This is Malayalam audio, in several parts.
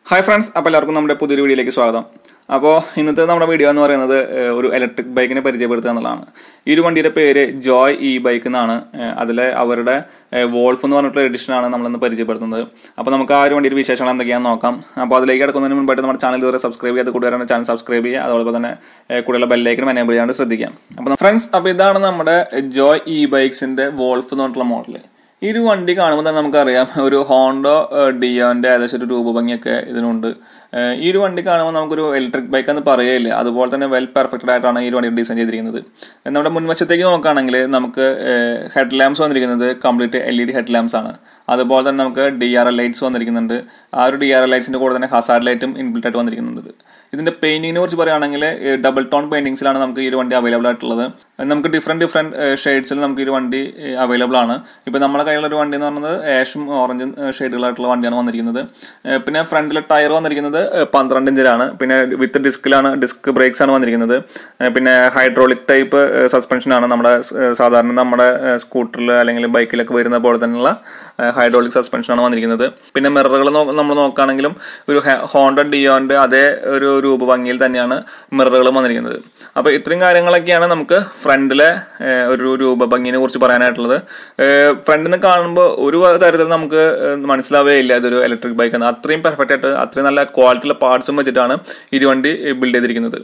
ഹായ് ഫ്രണ്ട്സ് അപ്പോൾ എല്ലാവർക്കും നമ്മുടെ പുതിയൊരു വീഡിയോയിലേക്ക് സ്വാഗതം അപ്പോൾ ഇന്നത്തെ നമ്മുടെ വീഡിയോ എന്ന് പറയുന്നത് ഏഹ്, ഒരു ഇലക്ട്രിക് ബൈക്കിനെ പരിചയപ്പെടുത്തുക എന്നുള്ളതാണ് ഈ ഒരു വണ്ടിയുടെ പേര് ജോയ് ഇ ബൈക്ക് എന്നാണ് ഏഹ്, അതിലെ അവരുടെ ഏഹ്, വോൾഫ് എന്ന് പറഞ്ഞിട്ടുള്ള എഡിഷനാണ് നമ്മളിന്ന് പരിചയപ്പെടുത്തുന്നത് അപ്പോൾ നമുക്ക് ആ ഒരു വണ്ടിയുടെ വിശേഷങ്ങൾ എന്തൊക്കെയാണെന്ന് നോക്കാം അപ്പോൾ അതിലേക്ക് കിടക്കുന്നതിന് മുമ്പായിട്ട് നമ്മുടെ ചാനൽ ഇതുവരെ സബ്സ്ക്രൈബ് ചെയ്യാത്ത കൂട്ടുകാരാണ് ചാനൽ സബ്സ്ക്രൈബ് ചെയ്യുക അതോടൊപ്പം തന്നെ ഏഹ്, കൂടെയുള്ള ബെല്ലൈക്കനും എനേബിൾ ചെയ്യാണ്ട് ശ്രദ്ധിക്കാം അപ്പോൾ ഫ്രണ്ട്സ് അപ്പോൾ ഇതാണ് നമ്മുടെ ജോയ് ഇ ബൈക്സിൻ്റെ വോൾഫ് എന്ന് പറഞ്ഞിട്ടുള്ള മോഡൽ ഈ ഒരു വണ്ടി കാണുമ്പോൾ തന്നെ നമുക്കറിയാം ഒരു ഹോണ്ടോ ഡിയോന്റെ ഏകദേശം ഒരു രൂപഭംഗിയൊക്കെ ഇതിനുണ്ട് ഏഹ് ഈ ഒരു വണ്ടി കാണുമ്പോൾ നമുക്കൊരു ഇലക്ട്രിക് ബൈക്ക് എന്ന് പറയില്ല അതുപോലെ തന്നെ വെൽ പെർഫെക്റ്റഡ് ആയിട്ടാണ് ഈ ഒരു വണ്ടി ഡിസൈൻ ചെയ്തിരിക്കുന്നത് നമ്മുടെ മുൻവശത്തേക്ക് നോക്കുകയാണെങ്കിൽ നമുക്ക് ഹെഡ് ലാമ്പ്സ് വന്നിരിക്കുന്നത് complete L E D head lamps ആണ് അതുപോലെ തന്നെ നമുക്ക് ഡി ആർ എൽ ലൈറ്റ്സ് വന്നിരിക്കുന്നുണ്ട് ആ ഒരു ഡി ആർ എൽ ലൈറ്റ്സിന്റെ കൂടെ തന്നെ ഹസാർഡ് ലൈറ്റും ഇൻബിൽറ്റ് ആയിട്ട് വന്നിരിക്കുന്നുണ്ട് ഇതിന്റെ പെയിന്റിങ്ങിനെ കുറിച്ച് പറയുകയാണെങ്കിൽ ഡബിൾ ടോൺ പെയിന്റിങ്സിലാണ് നമുക്ക് ഈ ഒരു വണ്ടി അവൈലബിൾ ആയിട്ടുള്ളത് നമുക്ക് ഡിഫറെന്റ് ഡിഫറെന്റ് ഷെയ്ഡ്സിൽ നമുക്ക് ഈ ഒരു വണ്ടി അവൈലബിൾ ആണ് ഇപ്പൊ നമ്മുടെ കയ്യിലുള്ള ഒരു വണ്ടി എന്ന് പറയുന്നത് ആഷും ഓറഞ്ചും ഷെയ്ഡുകളായിട്ടുള്ള വണ്ടിയാണ് വന്നിരിക്കുന്നത് ഏഹ് പിന്നെ ഫ്രണ്ടിലെ ടയർ വന്നിരിക്കുന്നത് ഏഹ് പന്ത്രണ്ട് ഇഞ്ചിലാണ് പിന്നെ വിത്ത് ഡിസ്കിലാണ് ഡിസ്ക് ബ്രേക്സ് ആണ് വന്നിരിക്കുന്നത് ഏഹ് പിന്നെ ഹൈഡ്രോളിക് ടൈപ്പ് സസ്പെൻഷൻ ആണ് നമ്മുടെ ഏഹ് സാധാരണ നമ്മുടെ സ്കൂട്ടറിൽ അല്ലെങ്കിൽ ബൈക്കിലൊക്കെ വരുന്ന പോലെ തന്നെയുള്ള ഹൈഡ്രോളിക് സസ്പെൻഷൻ ആണ് വന്നിരിക്കുന്നത് പിന്നെ മിററുകൾ നമ്മൾ നോക്കുകയാണെങ്കിലും ഒരു ഹോണ്ട ഡിയോന്റെ അതേ ഒരു രൂപഭംഗിയിൽ തന്നെയാണ് മിററുകളും വന്നിരിക്കുന്നത് അപ്പോൾ ഇത്രയും കാര്യങ്ങളൊക്കെയാണ് നമുക്ക് ഫ്രണ്ടിലെ ഏഹ്, ഒരു രൂപഭംഗിനെ കുറിച്ച് പറയാനായിട്ടുള്ളത് ഫ്രണ്ടിൽ നിന്ന് കാണുമ്പോൾ ഒരു തരത്തിൽ നമുക്ക് ഏഹ്, മനസ്സിലാവുകയില്ല ഇതൊരു ഇലക്ട്രിക് ബൈക്ക് എന്ന് അത്രയും പെർഫെക്റ്റ് ആയിട്ട് അത്രയും നല്ല ക്വാളിറ്റിയുള്ള പാർട്സും വെച്ചിട്ടാണ് ഈ ഒരു വണ്ടി ബിൽഡ് ചെയ്തിരിക്കുന്നത്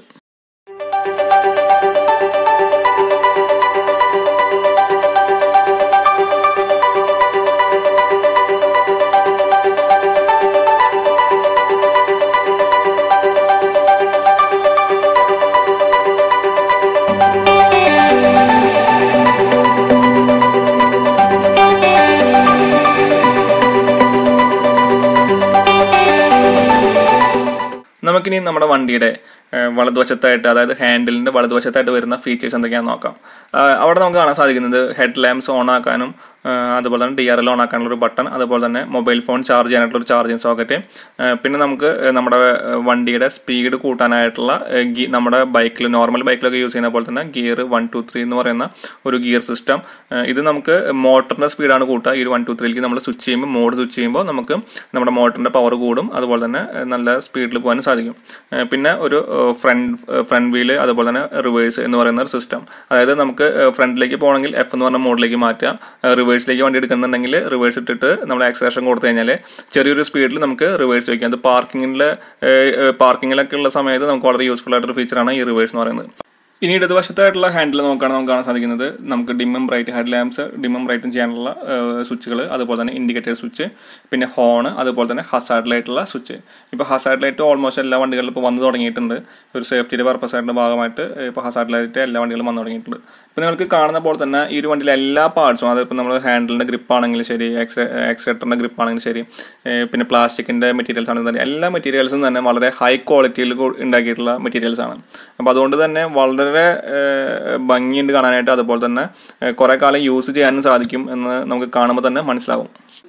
നമുക്കിനി നമ്മുടെ വണ്ടിയുടെ ഏഹ്, വലതുവശത്തായിട്ട് അതായത് ഹാൻഡിലിന്റെ വലതുവശത്തായിട്ട് വരുന്ന ഫീച്ചേഴ്സ് എന്തൊക്കെയാണെന്ന് നോക്കാം ആഹ് അവിടെ നമുക്ക് കാണാൻ സാധിക്കുന്നത് ഹെഡ് ലാമ്പ്സ് ഓൺ ആക്കാനും ആഹ് അതുപോലെ തന്നെ ഡി ആർ എൽ ഓൺ ആക്കാനുള്ള ഒരു ബട്ടൺ അതുപോലെ തന്നെ മൊബൈൽ ഫോൺ ചാർജ് ചെയ്യാനായിട്ടുള്ള ഒരു ചാർജിങ് സോക്കറ്റ് പിന്നെ നമുക്ക് ഏഹ്, നമ്മുടെ ഏഹ്, വണ്ടിയുടെ സ്പീഡ് കൂട്ടാനായിട്ടുള്ള ഏഹ്, ഗി- നമ്മുടെ ബൈക്കിൽ നോർമൽ ബൈക്കിലൊക്കെ യൂസ് ചെയ്യുന്ന പോലെ തന്നെ ഗിയർ വൺ ടു ത്രീ എന്ന് പറയുന്ന ഒരു ഗിയർ സിസ്റ്റം ഇത് നമുക്ക് മോട്ടറിന്റെ സ്പീഡാണ് കൂട്ടുക ഈ ഒരു വൺ ടു ത്രീയിലേക്ക് നമ്മൾ സ്വിച്ച് ചെയ്യുമ്പോൾ മോഡ് സ്വിച്ച് ചെയ്യുമ്പോൾ നമുക്ക് നമ്മുടെ മോട്ടറിന്റെ പവർ കൂടും അതുപോലെ തന്നെ ഏഹ്, നല്ല സ്പീഡിൽ പോകാനും സാധിക്കും ഏഹ്, പിന്നെ ഒരു ഫ്രണ്ട് ഫ്രണ്ട് വീല് അതുപോലെ തന്നെ റിവേഴ്സ് എന്ന് പറയുന്ന ഒരു സിസ്റ്റം അതായത് നമുക്ക് ഫ്രണ്ടിലേക്ക് പോകണമെങ്കിൽ എഫ് എന്ന് പറഞ്ഞ മോഡിലേക്ക് മാറ്റാം റിവേഴ്സിലേക്ക് വണ്ടി എടുക്കുന്നുണ്ടെങ്കിൽ റിവേഴ്സ് ഇട്ടിട്ട് നമ്മൾ ആക്സലേഷൻ കൊടുത്തു കഴിഞ്ഞാൽ ചെറിയൊരു സ്പീഡിൽ നമുക്ക് റിവേഴ്സ് വയ്ക്കാം അത് പാർക്കിങ്ങിൽ പാർക്കിങ്ങിലൊക്കെ ഉള്ള സമയത്ത് നമുക്ക് വളരെ യൂസ്ഫുൾ ആയിട്ടൊരു ഫീച്ചറാണ് ഈ റിവേഴ്സ് എന്ന് പറയുന്നത് ഇനി ഇടതുവശത്തായിട്ടുള്ള ഹാൻഡിൽ നോക്കുകയാണെങ്കിൽ നമുക്ക് കാണാൻ സാധിക്കുന്നത് നമുക്ക് ഡിമ്മും ബ്രൈറ്റ് ഹെഡ് ലാമ്പ്സ് ഡിമ്മും ബ്രൈറ്റും ചെയ്യാനുള്ള സ്വിച്ചുകൾ അതുപോലെ തന്നെ ഇൻഡിക്കേറ്റർ സ്വിച്ച് പിന്നെ ഹോൺ അതുപോലെ തന്നെ ഹസാർഡ് ലൈറ്റുള്ള സ്വിച്ച് ഇപ്പോൾ ഹസാർഡ് ലൈറ്റ് ഓൾമോസ്റ്റ് എല്ലാ വണ്ടികളിലും ഇപ്പോൾ വന്നു തുടങ്ങിയിട്ടുണ്ട് ഒരു സേഫ്റ്റിയുടെ പർപ്പസ് ആയിട്ട് ഭാഗമായിട്ട് ഇപ്പോൾ ഹസാർഡ് ലൈറ്റ് എല്ലാ വണ്ടികളും വന്നു തുടങ്ങിയിട്ടുണ്ട് ഇപ്പോൾ നിങ്ങൾക്ക് കാണുന്ന പോലെ തന്നെ ഈ ഒരു വണ്ടിയിലെ എല്ലാ പാർട്സും അതിപ്പോൾ നമ്മൾ ഹാൻഡിലിൻ്റെ ഗ്രിപ്പ് ആണെങ്കിലും ശരി എക്സ് എക്സെറ്ററിൻ്റെ ഗ്രിപ്പ് ആണെങ്കിലും ശരി ഏഹ് പിന്നെ പ്ലാസ്റ്റിക്കിൻ്റെ മെറ്റീരിയൽസ് ആണെങ്കിലും തന്നെ എല്ലാ മെറ്റീരിയൽസും തന്നെ വളരെ ഹൈ ക്വാളിറ്റിയിൽ ഉണ്ടാക്കിയിട്ടുള്ള മെറ്റീരിയൽസ് ആണ് അപ്പോൾ അതുകൊണ്ട് തന്നെ വളരെ ഏഹ്, ഭംഗിയുണ്ട് കാണാനായിട്ട് അതുപോലെ തന്നെ ഏഹ്, കുറേ കാലം യൂസ് ചെയ്യാനും സാധിക്കും എന്ന് നമുക്ക് കാണുമ്പോൾ തന്നെ മനസ്സിലാവും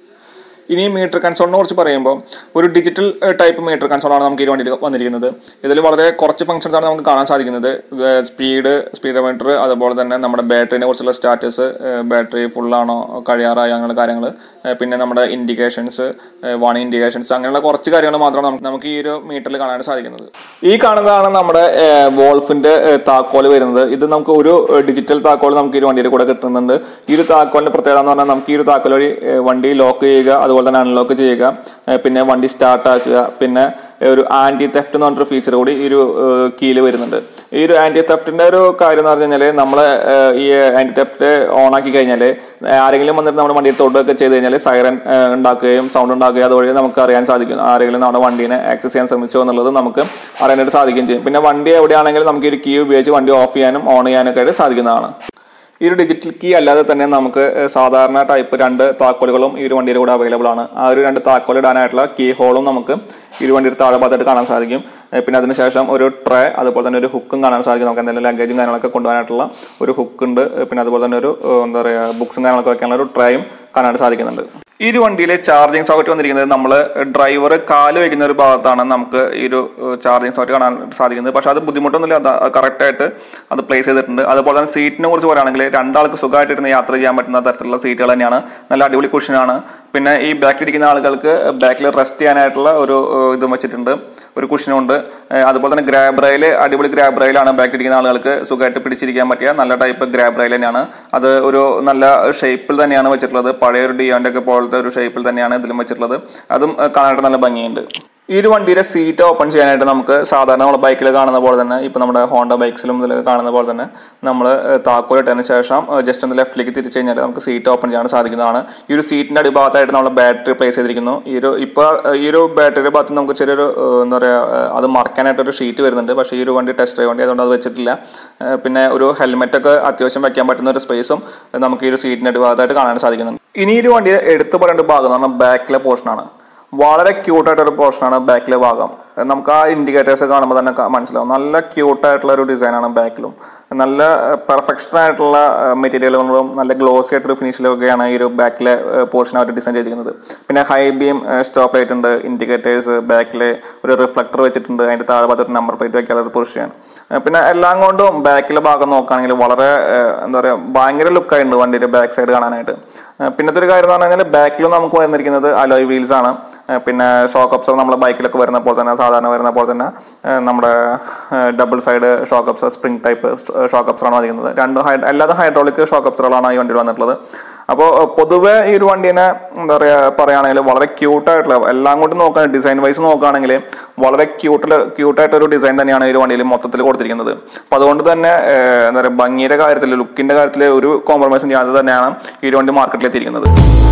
ഇനി മീറ്റർ കൺസോളിനെ കുറിച്ച് പറയുമ്പോൾ ഒരു ഡിജിറ്റൽ ടൈപ്പ് മീറ്റർ കൺസോളാണ് നമുക്ക് ഈ വണ്ടിയിൽ വന്നിരിക്കുന്നത് ഇതിൽ വളരെ കുറച്ച് ഫംഗ്ഷൻസ് ആണ് നമുക്ക് കാണാൻ സാധിക്കുന്നത് സ്പീഡ് സ്പീഡോമീറ്റർ അതുപോലെ തന്നെ നമ്മുടെ ബാറ്ററിനെ കുറിച്ചുള്ള സ്റ്റാറ്റസ് ബാറ്ററി ഫുള്ളാണോ കഴിയാറായോ അങ്ങനെയുള്ള കാര്യങ്ങൾ പിന്നെ നമ്മുടെ ഇൻഡിക്കേഷൻസ് വാണിംഗ് ഇൻഡിക്കേഷൻസ് അങ്ങനെയുള്ള കുറച്ച് കാര്യങ്ങൾ മാത്രമാണ് നമുക്ക് നമുക്ക് ഈ ഒരു മീറ്ററിൽ കാണാൻ സാധിക്കുന്നത് ഈ കാണുന്നതാണ് നമ്മുടെ വോൾഫിന്റെ താക്കോൽ വരുന്നത് ഇത് നമുക്ക് ഒരു ഡിജിറ്റൽ താക്കോൽ നമുക്ക് ഈ ഒരു വണ്ടിയുടെ കൂടെ കിട്ടുന്നുണ്ട് ഈ ഒരു താക്കോലിന്റെ പ്രത്യേകത എന്ന് പറഞ്ഞാൽ നമുക്ക് ഈ ഒരു താക്കോൽ വഴി ഏഹ്, വണ്ടി ലോക്ക് ചെയ്യുക അതുപോലെ തന്നെ അൺലോക്ക് ചെയ്യുക ഏഹ്, പിന്നെ വണ്ടി സ്റ്റാർട്ട് ആക്കുക പിന്നെ ഒരു ആന്റി തെഫ്റ്റ് എന്ന് പറഞ്ഞൊരു ഫീച്ചർ കൂടി ഈ ഒരു കീയിൽ വരുന്നുണ്ട് ഈ ഒരു ആന്റി തെഫ്റ്റിന്റെ ഒരു കാര്യം എന്ന് പറഞ്ഞു കഴിഞ്ഞാൽ നമ്മൾ ഈ ആന്റി തെഫ്റ്റ് ഓൺ ആക്കി കഴിഞ്ഞാൽ ആരെങ്കിലും വന്നിട്ട് നമ്മുടെ വണ്ടിയിൽ തൊടുകയൊക്കെ ചെയ്ത് കഴിഞ്ഞാൽ സൈറൻ ഉണ്ടാക്കുകയും സൗണ്ട് ഉണ്ടാക്കുകയും അതുവഴി നമുക്ക് അറിയാൻ സാധിക്കും ആരെങ്കിലും നമ്മുടെ വണ്ടീനെ ആക്സസ് ചെയ്യാൻ ശ്രമിച്ചോ എന്നുള്ളത് നമുക്ക് അറിയാനായിട്ട് സാധിക്കുകയും ചെയ്യും പിന്നെ വണ്ടി എവിടെയാണെങ്കിലും നമുക്ക് ഈ ഒരു കീ ഉപയോഗിച്ച് വണ്ടി ഓഫ് ചെയ്യാനും ഓൺ ചെയ്യാനൊക്കെ ആയിട്ട് സാധിക്കുന്നതാണ് ഈ ഒരു ഡിജിറ്റൽ കീ അല്ലാതെ തന്നെ നമുക്ക് ഏഹ്, സാധാരണ ടൈപ്പ് രണ്ട് താക്കോലുകളും ഈ ഒരു വണ്ടിയുടെ കൂടെ അവൈലബിൾ ആണ് ആ ഒരു രണ്ട് താക്കോൽ ഇടാനായിട്ടുള്ള കീ ഹോളും നമുക്ക് ഈ ഒരു വണ്ടിയുടെ താഴെ ഭാഗത്തായിട്ട് കാണാൻ സാധിക്കും ഏഹ്, പിന്നെ അതിനുശേഷം ഒരു ട്രേ അതുപോലെ തന്നെ ഒരു ഹുക്കും കാണാൻ സാധിക്കും നമുക്ക് എന്തെങ്കിലും ലഗേജും കാര്യങ്ങളൊക്കെ കൊണ്ടുപോകാനായിട്ടുള്ള ഒരു ഹുക്ക് ഉണ്ട് ഏഹ്, പിന്നെ അതുപോലെ തന്നെ ഒരു ഏഹ്, എന്താ പറയുക ബുക്സും കാര്യങ്ങളൊക്കെ വെക്കാനുള്ള ഒരു ട്രേയും കാണാനായിട്ട് സാധിക്കുന്നുണ്ട് ഈ ഒരു വണ്ടിയിലെ ചാർജിങ് സോക്കറ്റ് വന്നിരിക്കുന്നത് നമ്മൾ ഡ്രൈവർ കാല് വയ്ക്കുന്ന ഒരു ഭാഗത്താണ് നമുക്ക് ഈ ഒരു ചാർജിങ് സോക്കറ്റ് കാണാൻ സാധിക്കുന്നത് പക്ഷെ അത് ബുദ്ധിമുട്ടൊന്നുമില്ല അത് കറക്റ്റായിട്ട് അത് പ്ലേസ് ചെയ്തിട്ടുണ്ട് അതുപോലെ തന്നെ സീറ്റിനെ കുറിച്ച് പറയുകയാണെങ്കിൽ രണ്ടാൾക്ക് സുഖമായിട്ട് ഇരുന്ന് യാത്ര ചെയ്യാൻ പറ്റുന്ന തരത്തിലുള്ള സീറ്റുകൾ തന്നെയാണ് നല്ല അടിപൊളി കുഷനാണ് പിന്നെ ഈ ബാക്കിലിരിക്കുന്ന ആളുകൾക്ക് ബാക്കിൽ റെസ്റ്റ് ചെയ്യാനായിട്ടുള്ള ഒരു ഏഹ്, ഇതും വെച്ചിട്ടുണ്ട് ഒരു കുഷനുണ്ട് ഏഹ്, അതുപോലെ തന്നെ ഗ്രാബ് റെയിൽ അടിപൊളി ഗ്രാബ് റെയിലാണ് ബാക്കിലിരിക്കുന്ന ആളുകൾക്ക് സുഖമായിട്ട് പിടിച്ചിരിക്കാൻ പറ്റിയ നല്ല ടൈപ്പ് ഗ്രാബ് റെയിൽ തന്നെയാണ് അത് ഒരു നല്ല ഷേപ്പിൽ തന്നെയാണ് വെച്ചിട്ടുള്ളത് പഴയ ഒരു ഡിയോന്റെ ഒക്കെ പോലത്തെ ഒരു ഷേപ്പിൽ തന്നെയാണ് ഇതിലും വെച്ചിട്ടുള്ളത് അതും ഏഹ്, കാണാനായിട്ട് നല്ല ഭംഗിയുണ്ട് ഈ ഒരു വണ്ടിയുടെ സീറ്റ് ഓപ്പൺ ചെയ്യാനായിട്ട് നമുക്ക് സാധാരണ നമ്മൾ ബൈക്കിൽ കാണുന്ന പോലെ തന്നെ ഇപ്പൊ നമ്മുടെ ഹോണ്ട ബൈക്സിലും ഇതിലൊക്കെ കാണുന്ന പോലെ തന്നെ നമ്മൾ താക്കോലിട്ടതിന് ശേഷം ജസ്റ്റ് ഒന്ന് ലെഫ്റ്റിലേക്ക് തിരിച്ചു കഴിഞ്ഞാൽ നമുക്ക് സീറ്റ് ഓപ്പൺ ചെയ്യാൻ സാധിക്കുന്നതാണ് ഈ ഒരു സീറ്റിന്റെ അടിഭാഗത്തായിട്ട് നമ്മൾ ബാറ്ററി പ്ലേസ് ചെയ്തിരിക്കുന്നു ഈ ഒരു ഇപ്പൊ ഈ ഒരു ബാറ്ററിയുടെ ഭാഗത്ത് നമുക്ക് ചെറിയൊരു ഏഹ്, എന്താ പറയാ ഏഹ്, അത് മറക്കാനായിട്ട് ഒരു ഷീറ്റ് വരുന്നുണ്ട് പക്ഷേ ഈ ഒരു വണ്ടി ടെസ്റ്റ് ഡ്രൈവ് വണ്ടി അതുകൊണ്ട് അത് വെച്ചിട്ടില്ല ഏഹ്, പിന്നെ ഒരു ഹെൽമെറ്റ് ഒക്കെ അത്യാവശ്യം വെക്കാൻ പറ്റുന്ന ഒരു സ്പേസും നമുക്ക് ഈ ഒരു സീറ്റിന്റെ അടിഭാഗത്തായിട്ട് കാണാൻ സാധിക്കുന്നുണ്ട് ഇനി ഈ ഒരു വണ്ടി എടുത്തു പറയേണ്ട ഭാഗം എന്ന് പറഞ്ഞാൽ ബാക്കിലെ പോർഷനാണ് വളരെ ക്യൂട്ടായിട്ടൊരു പോർഷനാണ് ബാക്കിലെ ഭാഗം നമുക്ക് ആ ഇൻഡിക്കേറ്റേഴ്സ് കാണുമ്പോൾ തന്നെ ക- മനസ്സിലാവും നല്ല ക്യൂട്ടായിട്ടുള്ള ഒരു ഡിസൈനാണ് ബാക്കിലും നല്ല പെർഫെക്ഷൻ ആയിട്ടുള്ള മെറ്റീരിയലുകളും നല്ല ഗ്ലോസി ആയിട്ടൊരു ഫിനിഷിലൊക്കെയാണ് ഈ ഒരു ബാക്കിലെ പോർഷൻ അവർ ഡിസൈൻ ചെയ്തിരിക്കുന്നത് പിന്നെ ഹൈ ബീം സ്റ്റോപ്പ് ലൈറ്റ് ഉണ്ട് ഇൻഡിക്കേറ്റേഴ്സ് ബാക്കിൽ ഒരു റിഫ്ലക്ടർ വെച്ചിട്ടുണ്ട് അതിന്റെ താഴെ ഭാഗത്ത് ഒരു നമ്പർ പ്ലേറ്റ് വെക്കാനുള്ള ഒരു പൊസിഷൻ പിന്നെ എല്ലാം കൊണ്ടും ബാക്കിലെ ഭാഗം നോക്കുകയാണെങ്കിൽ വളരെ ഏഹ്, എന്താ പറയുക ഭയങ്കര ലുക്കായിട്ടുണ്ട് വണ്ടിയുടെ ബാക്ക് സൈഡ് കാണാനായിട്ട് ഏഹ്, പിന്നത്തെ ഒരു കാര്യം എന്ന് പറഞ്ഞു കഴിഞ്ഞാൽ ബാക്കിൽ നമുക്ക് വന്നിരിക്കുന്നത് അലോയ് വീൽസ് ആണ് ഏഹ്, പിന്നെ ഷോക്ക് അപ്സർ നമ്മുടെ ബൈക്കിലൊക്കെ വരുന്ന പോലെ തന്നെ സാധാരണ വരുന്ന പോലെ തന്നെ ഏഹ്, നമ്മുടെ double side shock absorber spring type shock അപ്സറാണ് വന്നിരിക്കുന്നത് രണ്ട് ഹൈ എല്ലാതും ഹൈഡ്രോളിക് ഷോക്ക് അപ്സറുകളാണ് ഈ വണ്ടിയിൽ വന്നിട്ടുള്ളത് അപ്പോൾ പൊതുവെ ഈ ഒരു വണ്ടീനെ എന്താ പറയുക പറയുകയാണെങ്കിൽ വളരെ ക്യൂട്ടായിട്ടുള്ള എല്ലാം കൊണ്ടും നോക്കുകയാണെങ്കിൽ ഡിസൈൻ വൈസ് നോക്കുകയാണെങ്കിൽ വളരെ ക്യൂട്ടിൽ ക്യൂട്ടായിട്ടൊരു ഡിസൈൻ തന്നെയാണ് ഈ ഒരു വണ്ടിയിൽ മൊത്തത്തിൽ കൊടുത്തിരിക്കുന്നത് അപ്പോൾ അതുകൊണ്ട് തന്നെ ഏഹ്, എന്താ പറയുക ഭംഗിയുടെ കാര്യത്തിൽ ലുക്കിന്റെ കാര്യത്തിൽ ഒരു കോംപ്രമൈസും ചെയ്യാതെ തന്നെയാണ് ഈ ഒരു വണ്ടി മാർക്കറ്റിൽ എത്തിയിരിക്കുന്നത്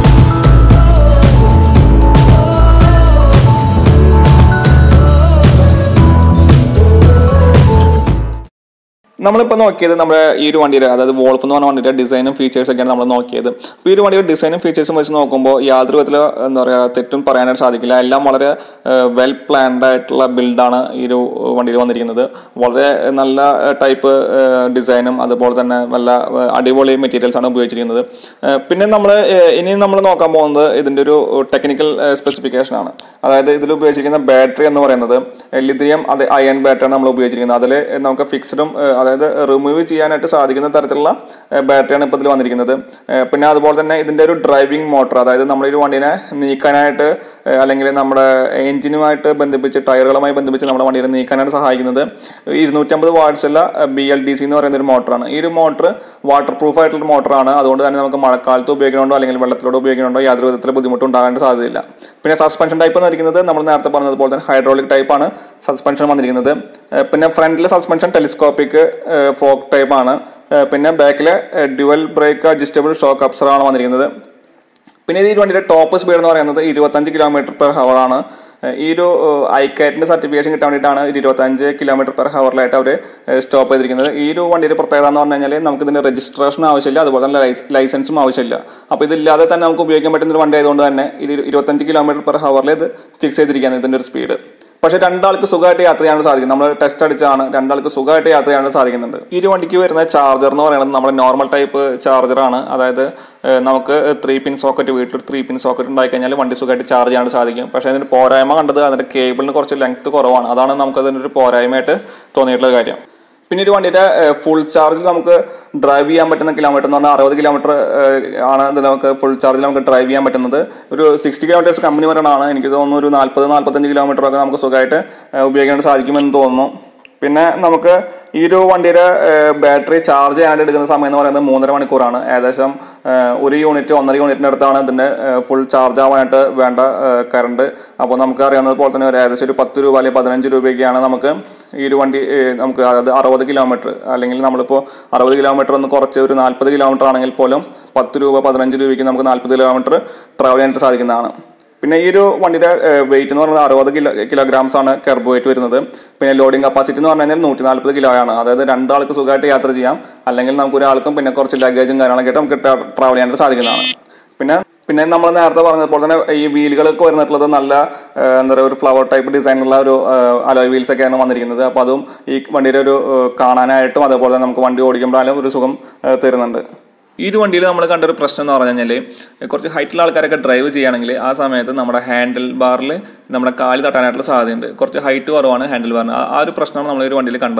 നമ്മളിപ്പോൾ നോക്കിയത് നമ്മുടെ ഈ ഒരു വണ്ടിയുടെ അതായത് വോൾഫ് എന്ന് പറഞ്ഞ വണ്ടിയുടെ ഡിസൈനും ഫീച്ചേഴ്സ് ഒക്കെയാണ് നമ്മൾ നോക്കിയത് അപ്പോൾ ഈ ഒരു വണ്ടിയുടെ ഡിസൈനും ഫീച്ചേഴ്സും വെച്ച് നോക്കുമ്പോൾ യാതൊരു വിധത്തിൽ എന്താ പറയുക തെറ്റും പറയാനായിട്ട് സാധിക്കില്ല എല്ലാം വളരെ വെൽ പ്ലാൻഡ് ആയിട്ടുള്ള ബിൽഡാണ് ഈ ഒരു വണ്ടിയിൽ വന്നിരിക്കുന്നത് വളരെ നല്ല ടൈപ്പ് ഡിസൈനും അതുപോലെ തന്നെ നല്ല ഏഹ്, അടിപൊളി മെറ്റീരിയൽസ് ആണ് ഉപയോഗിച്ചിരിക്കുന്നത് ഏഹ്, പിന്നെ നമ്മൾ ഇനി നമ്മൾ നോക്കാൻ പോകുന്നത് ഇതിൻ്റെ ഒരു ടെക്നിക്കൽ സ്പെസിഫിക്കേഷൻ ആണ് അതായത് ഇതിൽ ഉപയോഗിച്ചിരിക്കുന്ന ബാറ്ററി എന്ന് പറയുന്നത് ലിഥിയം അത് അയൺ ബാറ്ററിയാണ് നമ്മൾ ഉപയോഗിച്ചിരിക്കുന്നത് അതിൽ നമുക്ക് ഫിക്സ്ഡും അതായത് റിമൂവ് ചെയ്യാനായിട്ട് സാധിക്കുന്ന തരത്തിലുള്ള ബാറ്ററിയാണ് ഇപ്പോൾ ഇതിൽ വന്നിരിക്കുന്നത് ഏഹ് പിന്നെ അതുപോലെ തന്നെ ഇതിൻ്റെ ഒരു ഡ്രൈവിംഗ് മോട്ടർ അതായത് നമ്മൾ ഈ വണ്ടിനെ നീക്കാനായിട്ട് ഏഹ് അല്ലെങ്കിൽ നമ്മുടെ എഞ്ചിനുമായിട്ട് ബന്ധിപ്പിച്ച് ടയറുകളുമായി ബന്ധിപ്പിച്ച് നമ്മുടെ വണ്ടിയെ നീക്കാനായിട്ട് സഹായിക്കുന്നത് ഇരുന്നൂറ്റമ്പത് വാട്ട്സുള്ള ബി എൽ ഡി സി എന്ന് പറയുന്ന ഒരു മോട്ടറാണ് ഈ ഒരു മോട്ടർ വാട്ടർ പ്രൂഫ് ആയിട്ടുള്ള മോട്ടറാണ് അതുകൊണ്ട് തന്നെ നമുക്ക് മഴക്കാലത്ത് ഉപയോഗിക്കണോണ്ടോ അല്ലെങ്കിൽ വെള്ളത്തിലൂടെ ഉപയോഗിക്കണോണ്ടോ യാതൊരു വിധത്തിലുള്ള ബുദ്ധിമുട്ടും ഉണ്ടാകാൻ സാധ്യതയില്ല പിന്നെ സസ്പെൻഷൻ ടൈപ്പ് വന്നിരിക്കുന്നത് നമ്മൾ നേരത്തെ പറഞ്ഞതുപോലെ തന്നെ ഹൈഡ്രോളിക് ടൈപ്പാണ് സസ്പെൻഷൻ വന്നിരിക്കുന്നത് ഏഹ് പിന്നെ ഫ്രണ്ടിലെ സസ്പെൻഷൻ ടെലിസ്കോപ്പിക് ഫോക്ക് ടൈപ്പാണ് പിന്നെ ബാക്കിലെ ഡ്യുവൽ ബ്രേക്ക് അഡ്ജസ്റ്റബിൾ ഷോക്ക് അപ്സറാണ് വന്നിരിക്കുന്നത് പിന്നെ ഈ വണ്ടിയുടെ ടോപ്പ് സ്പീഡ് എന്ന് പറയുന്നത് ഇരുപത്തഞ്ച് കിലോമീറ്റർ പെർ ഹവർ ആണ് ഏഹ് ഈ ഒരു ഐക്കാറ്റിന്റെ സർട്ടിഫിക്കേഷൻ കിട്ടാൻ വേണ്ടിയിട്ടാണ് ഇത് ഇരുപത്തഞ്ച് കിലോമീറ്റർ പെർ ഹവറിലായിട്ട് അവർ സ്റ്റോപ്പ് ചെയ്തിരിക്കുന്നത് ഈ ഒരു വണ്ടിയുടെ പ്രത്യേകത എന്ന് പറഞ്ഞു കഴിഞ്ഞാൽ നമുക്ക് ഇതിന്റെ രജിസ്ട്രേഷൻ ആവശ്യമില്ല അതുപോലെ തന്നെ ലൈസ്- ലൈസൻസും ആവശ്യമില്ല അപ്പോൾ ഇതില്ലാതെ തന്നെ നമുക്ക് ഉപയോഗിക്കാൻ പറ്റുന്ന ഒരു വണ്ടി ആയതുകൊണ്ട് തന്നെ ഇത് ഇരുപത്തഞ്ച് കിലോമീറ്റർ പെർ ഹവറിൽ ഇത് ഫിക്സ് ചെയ്തിരിക്കുകയാണ് ഇതിന്റെ ഒരു സ്പീഡ് പക്ഷെ രണ്ടാൾക്ക് സുഖമായിട്ട് യാത്ര ചെയ്യാൻ സാധിക്കും നമ്മൾ ടെസ്റ്റ് അടിച്ചാണ് രണ്ടാൾക്ക് സുഖമായിട്ട് യാത്ര ചെയ്യാൻ സാധിക്കുന്നുണ്ട് ഈ ഒരു വണ്ടിക്ക് വരുന്ന ചാർജർ എന്ന് പറയുന്നത് നമ്മുടെ നോർമൽ ടൈപ്പ് ചാർജറാണ് അതായത് ഏഹ്, നമുക്ക് ത്രീ പിൻ സോക്കറ്റ് വീട്ടിൽ ത്രീ പിൻ സോക്കറ്റ് ഉണ്ടായി കഴിഞ്ഞാൽ വണ്ടി സുഖമായിട്ട് ചാർജ് ചെയ്യാൻ സാധിക്കും പക്ഷേ അതിന് പോരായ്മ കണ്ടത് അതിന്റെ കേബിളിന് കുറച്ച് ലെങ്ത് കുറവാണ് അതാണ് നമുക്ക് അതിൻ്റെ ഒരു പോരായ്മയായിട്ട് തോന്നിയിട്ടുള്ള കാര്യം പിന്നെ ഒരു വണ്ടിയുടെ ഫുൾ ചാർജിൽ നമുക്ക് ഡ്രൈവ് ചെയ്യാൻ പറ്റുന്ന കിലോമീറ്റർ എന്ന് പറഞ്ഞാൽ അറുപത് കിലോമീറ്റർ ആണ് ഇത് നമുക്ക് ഫുൾ ചാർജിൽ നമുക്ക് ഡ്രൈവ് ചെയ്യാൻ പറ്റുന്നത് ഒരു സിക്സ്റ്റി കിലോമീറ്റേഴ്സ് കമ്പനി പറയണതാണ് എനിക്ക് തോന്നുന്നു ഒരു നാൽപ്പത് നാൽപ്പത്തഞ്ച് കിലോമീറ്റർ ഒക്കെ നമുക്ക് സുഖമായിട്ട് ഏഹ്, ഉപയോഗിക്കാൻ സാധിക്കുമെന്ന് തോന്നുന്നു പിന്നെ നമുക്ക് ഈ ഒരു വണ്ടിയുടെ ബാറ്ററി ചാർജ് ചെയ്യാനായിട്ട് എടുക്കുന്ന സമയം എന്ന് പറയുന്നത് മൂന്നര മണിക്കൂറാണ് ഏകദേശം ഏഹ്, ഒരു യൂണിറ്റ് ഒന്നര യൂണിറ്റിൻ്റെ അടുത്താണ് ഇതിൻ്റെ ഫുൾ ചാർജ് ആവാനായിട്ട് വേണ്ട കറണ്ട് അപ്പോൾ നമുക്ക് അറിയാവുന്നത് പോലെ തന്നെ ഒരു ഏകദേശം ഒരു പത്ത് രൂപ അല്ലെങ്കിൽ പതിനഞ്ച് രൂപയ്ക്കാണ് നമുക്ക് ഈ ഒരു വണ്ടി ഏഹ്, നമുക്ക് അതായത് അറുപത് കിലോമീറ്റർ അല്ലെങ്കിൽ നമ്മളിപ്പോൾ അറുപത് കിലോമീറ്റർ ഒന്ന് കുറച്ച് ഒരു നാൽപ്പത് കിലോമീറ്റർ ആണെങ്കിൽ പോലും പത്ത് രൂപ പതിനഞ്ച് രൂപയ്ക്ക് നമുക്ക് നാൽപ്പത് കിലോമീറ്റർ ട്രാവൽ ചെയ്യാനായിട്ട് സാധിക്കുന്നതാണ് പിന്നെ ഈ ഒരു വണ്ടിയുടെ വെയിറ്റ് എന്ന് പറയുന്നത് അറുപത് കിലോ കിലോഗ്രാംസ് ആണ് കെർബ് വെയിറ്റ് വരുന്നത് പിന്നെ ലോഡിംഗ് കപ്പാസിറ്റി എന്ന് പറഞ്ഞു കഴിഞ്ഞാൽ നൂറ്റി നാൽപ്പത് കിലോ ആണ് അതായത് രണ്ടാൾക്ക് സുഖമായിട്ട് യാത്ര ചെയ്യാം അല്ലെങ്കിൽ നമുക്ക് ഒരാൾക്കും പിന്നെ കുറച്ച് ലഗേജും കാര്യങ്ങളൊക്കെ ആയിട്ട് നമുക്ക് ട്രാവൽ ചെയ്യാനായിട്ട് സാധിക്കുന്നതാണ് പിന്നെ പിന്നെ നമ്മൾ നേരത്തെ പറഞ്ഞതുപോലെ തന്നെ ഈ വീലുകളൊക്കെ വരുന്നിട്ടുള്ളത് നല്ല ഏഹ്, എന്താ പറയുക ഒരു ഫ്ലവർ ടൈപ്പ് ഡിസൈനുള്ള ഒരു അലോയ് വീൽസ് ഒക്കെയാണ് വന്നിരിക്കുന്നത് അപ്പോൾ അതും ഈ വണ്ടിയുടെ ഒരു ഏഹ്, കാണാനായിട്ടും അതേപോലെ തന്നെ നമുക്ക് വണ്ടി ഓടിക്കുമ്പോഴാലും ഒരു സുഖം ഏഹ്, തരുന്നുണ്ട് ഈ ഒരു വണ്ടിയിൽ നമ്മൾ കണ്ട ഒരു പ്രശ്നം എന്ന് പറഞ്ഞു കഴിഞ്ഞാൽ കുറച്ച് ഹൈറ്റുള്ള ആൾക്കാരൊക്കെ ഡ്രൈവ് ചെയ്യുകയാണെങ്കിൽ ആ സമയത്ത് നമ്മുടെ ഹാൻഡിൽ ബാറിൽ നമ്മുടെ കാല് തട്ടാനായിട്ടുള്ള സാധ്യതയുണ്ട് കുറച്ച് ഹൈറ്റ് കുറവാണ് ഹാൻഡിൽ ബാറിന് ആ- ആ ഒരു പ്രശ്നമാണ് നമ്മൾ ഈ ഒരു വണ്ടിയിൽ കണ്ടത്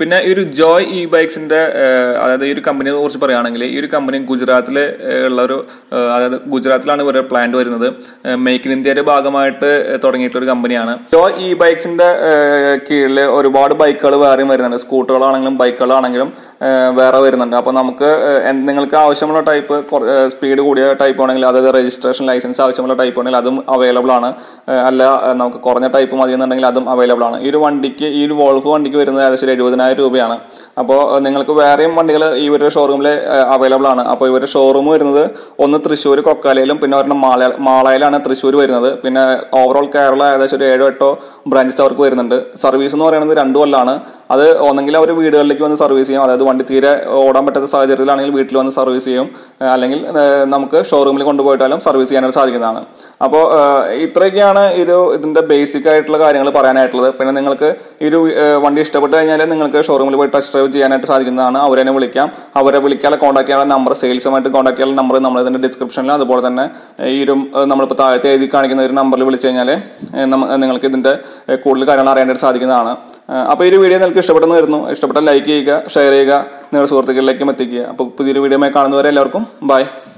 പിന്നെ ഈ ഒരു ജോയ് ഇ ബൈക്സിന്റെ അതായത് ഈ ഒരു കമ്പനിയെ കുറിച്ച് പറയുകയാണെങ്കിൽ ഈ ഒരു കമ്പനി ഗുജറാത്തിൽ ഉള്ള ഒരു ഏഹ്, അതായത് ഗുജറാത്തിലാണ് ഇവരുടെ പ്ലാന്റ് വരുന്നത് മേക്ക് ഇൻ ഇന്ത്യയുടെ ഭാഗമായിട്ട് തുടങ്ങിയിട്ടുള്ള ഒരു കമ്പനിയാണ് ജോയ് ഇ ബൈക്സിന്റെ കീഴിൽ ഒരുപാട് ബൈക്കുകൾ വേറെയും വരുന്നുണ്ട് സ്കൂട്ടറുകളാണെങ്കിലും ബൈക്കുകളാണെങ്കിലും ഏഹ്, വേറെ വരുന്നുണ്ട് അപ്പോൾ നമുക്ക് ഏഹ്, എന്ത് നിങ്ങൾക്ക് ആവശ്യമുള്ള ടൈപ്പ് സ്പീഡ് കൂടിയ ടൈപ്പ് ആണെങ്കിൽ അതായത് രജിസ്ട്രേഷൻ ലൈസൻസ് ആവശ്യമുള്ള ടൈപ്പ് ആണെങ്കിൽ അതും അവൈലബിൾ ആണ് ഏഹ്, അല്ല ഏഹ്, നമുക്ക് കുറഞ്ഞ ടൈപ്പ് മതി എന്നുണ്ടെങ്കിൽ അതും അവൈലബിൾ ആണ് ഈ ഒരു വണ്ടിക്ക് ഈ ഒരു വോൾഫ് വണ്ടിക്ക് വരുന്നത് ഏകദേശം ഒരു എഴുപതിനായിരം രൂപയാണ് അപ്പോൾ നിങ്ങൾക്ക് വേറെയും വണ്ടികൾ ഈ ഒരു ഷോറൂമിൽ അവൈലബിൾ ആണ് അപ്പോൾ ഇവരുടെ ഷോറൂം വരുന്നത് ഒന്ന് തൃശ്ശൂർ കൊക്കാലയിലും പിന്നെ ഒരെണ്ണം മാള മാളയിലാണ് തൃശ്ശൂർ വരുന്നത് പിന്നെ ഓവറോൾ കേരള ഏകദേശം ഒരു ഏഴോ എട്ടോ ബ്രാഞ്ചസ് അവർക്ക് വരുന്നുണ്ട് സർവീസ് എന്ന് പറയുന്നത് രണ്ട് കൊല്ലാണ് അത് ഒന്നെങ്കിൽ അവർ വീടുകളിലേക്ക് വന്ന് സർവീസ് ചെയ്യും അതായത് വണ്ടി തീരെ ഓടാൻ പറ്റാത്ത സാഹചര്യത്തിലാണെങ്കിൽ വീട്ടിൽ വന്ന് സർവീസ് ചെയ്യും ഏഹ് അല്ലെങ്കിൽ ഏഹ് നമുക്ക് ഷോറൂമിൽ കൊണ്ടുപോയിട്ടാലും സർവീസ് ചെയ്യാനായിട്ട് സാധിക്കുന്നതാണ് അപ്പോൾ ഇത്രയൊക്കെയാണ് ഒരു ഇതിന്റെ ബേസിക് ആയിട്ടുള്ള കാര്യങ്ങൾ പറയാനായിട്ടുള്ളത് പിന്നെ നിങ്ങൾക്ക് ഈ ഒരു ഏഹ് വണ്ടി ഇഷ്ടപ്പെട്ട് കഴിഞ്ഞാൽ നിങ്ങൾക്ക് ഷോറൂമിൽ പോയി ടെസ്റ്റ് ഡ്രൈവ് ചെയ്യാനായിട്ട് സാധിക്കുന്നതാണ് അവരെ വിളിക്കാം അവരെ വിളിക്കാതെ കോൺടാക്ട് ചെയ്യാനുള്ള നമ്പർ സെയിൽസുമായിട്ട് കോൺടാക്ട് ചെയ്യാനുള്ള നമ്പർ നമ്മൾ ഇതിന്റെ ഡിസ്ക്രിപ്ഷനിലും അതുപോലെ തന്നെ ഈ ഒരു ഏഹ് നമ്മളിപ്പോൾ താഴത്തെ എഴുതി കാണിക്കുന്ന ഒരു നമ്പറിൽ വിളിച്ചു കഴിഞ്ഞാൽ നിങ്ങൾക്ക് ഇതിന്റെ ഏഹ് കൂടുതൽ കാര്യങ്ങൾ അറിയാനായിട്ട് സാധിക്കുന്നതാണ് അപ്പോൾ ഈ ഒരു വീഡിയോ നിങ്ങൾക്ക് ഇഷ്ടപ്പെട്ടെന്ന് വരുന്നു ഇഷ്ടപ്പെട്ടാൽ ലൈക്ക് ചെയ്യുക ഷെയർ ചെയ്യുക നിങ്ങളുടെ സുഹൃത്തുക്കളിലേക്കും എത്തിക്കുക അപ്പോൾ പുതിയൊരു വീഡിയോ കാണുന്നവരെ എല്ലാവർക്കും ബൈ